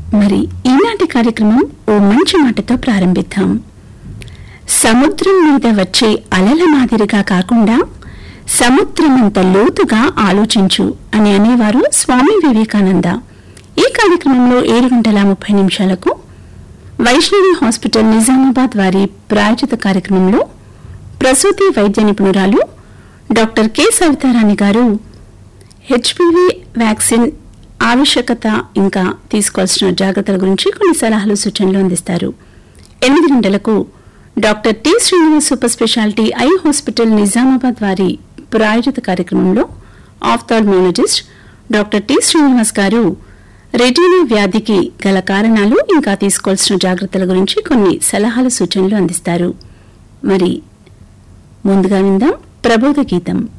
మరి ఈనాటి కార్యక్రమం ఓ మంచి మాటతో ప్రారంభిద్దాం సముద్రం మీద వచ్చే అలల మాదిరిగా కాకుండా సముద్రమంత లోతుగా ఆలోచించు అని అనేవారు స్వామి వివేకానంద ఈ కార్యక్రమంలో ఏడు గంటల ముప్పై నిమిషాలకు వైష్ణవి హాస్పిటల్ నిజామాబాద్ వారి ప్రాయోజిత కార్యక్రమంలో ప్రసూతి వైద్య నిపుణురాలు డాక్టర్ కె సవితారాణి గారు హెచ్పివి వ్యాక్సిన్ ఆవశ్యకత ఇంకా తీసుకోవాల్సిన జాగ్రత్తల గురించి కొన్ని సలహాలు సూచనలు అందిస్తారు ఎనిమిది గంటలకు doctor T Srinivas super speciality eye hospital Nizamabad వారి ప్రాయోజిత కార్యక్రమంలో ఆఫ్థాల్మాలజిస్ట్ డాక్టర్ టి శ్రీనివాస్ గారు రెటీనా వ్యాధికి గల కారణాలు ఇంకా తీసుకోవాల్సిన జాగ్రత్తల గురించి కొన్ని సలహాలు సూచనలు అందిస్తారు మరి ముందుగా విందాం ప్రబోధ గీతం